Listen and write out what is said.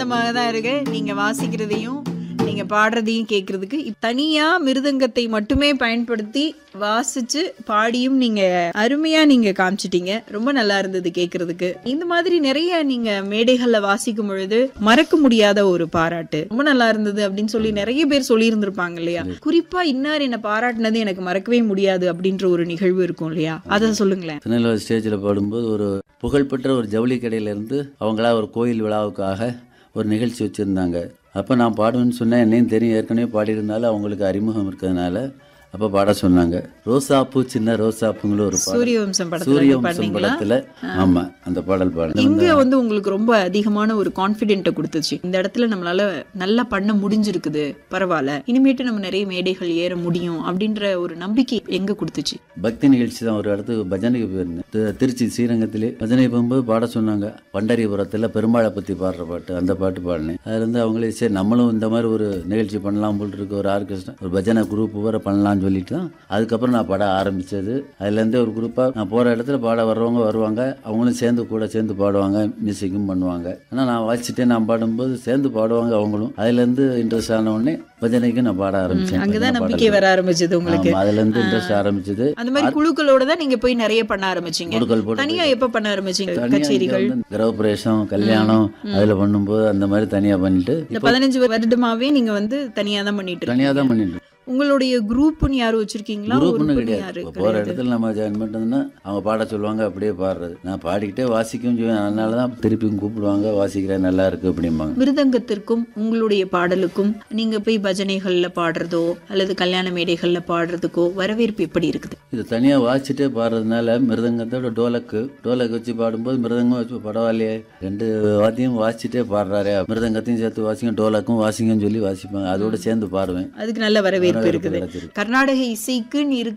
சந்தோஷமாக தான் இருக்கு நீங்க வாசிக்கிறதையும் நீங்க பாடுறதையும் கேட்கறதுக்கு இப்ப தனியா மிருதங்கத்தை மட்டுமே பயன்படுத்தி வாசிச்சு பாடியும் நீங்க அருமையா நீங்க காமிச்சிட்டீங்க ரொம்ப நல்லா இருந்தது கேட்கறதுக்கு இந்த மாதிரி நிறைய நீங்க மேடைகள்ல வாசிக்கும் பொழுது மறக்க முடியாத ஒரு பாராட்டு ரொம்ப நல்லா இருந்தது அப்படின்னு சொல்லி நிறைய பேர் சொல்லி இருந்திருப்பாங்க இல்லையா குறிப்பா இன்னார் என்ன பாராட்டினது எனக்கு மறக்கவே முடியாது அப்படின்ற ஒரு நிகழ்வு இருக்கும் இல்லையா அதை சொல்லுங்களேன் திருநெல்வேலி ஸ்டேஜில் பாடும்போது ஒரு புகழ்பெற்ற ஒரு ஜவுளி கடையிலேருந்து அவங்களா ஒரு கோயில் விழாவுக்காக ஒரு நிகழ்ச்சி வச்சுருந்தாங்க அப்போ நான் பாடுவேன்னு சொன்னேன் என்னையும் தெரியும் ஏற்கனவே பாடியிருந்தாலும் அவங்களுக்கு அறிமுகம் இருக்கிறதுனால அப்போ பாட சொன்னாங்க ரோசாப்பூ சின்ன ரோசாப்புங்களும் ஒரு பாடல் சூரிய வம்சம் படத்துல சூரிய நீங்க வம்சம் பாடுனீங்களா படத்தில் ஆமாம் அந்த பாடல் பாடு எங்க வந்து உங்களுக்கு ரொம்ப அதிகமான ஒரு கான்பிடென்ட்டை கொடுத்துச்சு இந்த இடத்துல நம்மளால நல்லா பண்ண முடிஞ்சிருக்குது பரவாயில்ல இனிமேட்டு நம்ம நிறைய மேடைகள் ஏற முடியும் அப்படின்ற ஒரு நம்பிக்கை எங்க கொடுத்துச்சு பக்தி நிகழ்ச்சி தான் ஒரு இடத்துக்கு பஜனைக்கு போயிருந்தேன் தி- திருச்சி ஸ்ரீரங்கத்திலே பஜனை போகும்போது பாட சொன்னாங்க பண்டரிபுரத்தில் பெருமாளை பற்றி பாடுற பாட்டு அந்த பாட்டு பாடினேன் அதுல இருந்து அவங்களே சரி நம்மளும் இந்த மாதிரி ஒரு நிகழ்ச்சி பண்ணலாம் போல் இருக்கு ஒரு ஆர்கெஸ்ட்ரா ஒரு பஜனை குரூப் வர பண்ணலாம்னு சொல்லிட்டு தான் அதுக்கப்புறம் நான் பாட ஆரம்பிச்சது அதுலேருந்தே ஒரு குரூப்பாக நான் போகிற இடத்துல பாட வர்றவங்க வருவாங்க அவங்களும் சேர்ந்து கூட சேர்ந்து பாடுவாங்க மியூசிக்கும் பண்ணுவாங்க ஆனால் நான் வாசிச்சுட்டே நான் பாடும்போது சேர்ந்து பாடுவாங்க அவங்களும் அதுலேருந்து இன்ட்ரெஸ்ட் ஆன உடனே பஜனைக்கு நான் பாட ஆரம்பிச்சேன் அங்கதான் பஜனை நம்பிக்கை பாடல். வர ஆரம்பிச்சது உங்களுக்கு ஆமா, அதுலேருந்து இன்ட்ரெஸ்ட் ஆரம்பிச்சது அந்த மாதிரி குழுக்களோட தான் நீங்க போய் நிறைய பண்ண ஆரம்பிச்சீங்க குழுக்கள் போட்டு தனியா எப்ப பண்ண ஆரம்பிச்சீங்க தனியா இங்க கச்சேரிகள் வந்து கிரகப்பிரவேசம் கல்யாணம் அதுல பண்ணும்போது அந்த மாதிரி தனியா பண்ணிட்டு இந்த பதினஞ்சு வருடமாவே நீங்க வந்து தனியா தான் பண்ணிட்டு இருக்கீங்க. தனியா தான் பண்ணிட்டு உங்களுடைய குரூப்னு யாரும் வச்சிருக்கீங்களா குரூப்னு உறுப்புன்னு கிடையாது யாரு இப்போ போற இடத்துல நம்ம ஜாயின் பண்ணிட்டோம்னா அவங்க பாட சொல்லுவாங்க அப்படியே பாடுறது நான் பாடிக்கிட்டே வாசிக்கவும் செய்வேன் அதனால தான் திருப்பியும் கூப்பிடுவாங்க வாசிக்கிறேன் நல்லா இருக்கு அப்படிம்பாங்க மிருதங்கத்திற்கும் உங்களுடைய பாடலுக்கும் நீங்க போய் பஜனைகள்ல பாடுறதோ அல்லது கல்யாண மேடைகள்ல பாடுறதுக்கோ வரவேற்பு எப்படி இருக்குது இது தனியா வாசிச்சுட்டே பாடுறதுனால மிருதங்கத்தோட டோலக்கு டோலக் வச்சு பாடும்போது மிருதங்கம் வச்சு பரவாயில்லையே ரெண்டு வாத்தியம் வாசிச்சுட்டே பாடுறாரே மிருதங்கத்தையும் சேர்த்து வாசிங்க டோலக்கும் வாசிங்கன்னு சொல்லி வாசிப்பாங்க அதோட சேர்ந்து பாடுவேன் அதுக்கு நல்ல வரவேற்பு வரவேற்பு இருக்குது கிடைச்சிருக்கு. கர்நாடக இசைக்குன்னு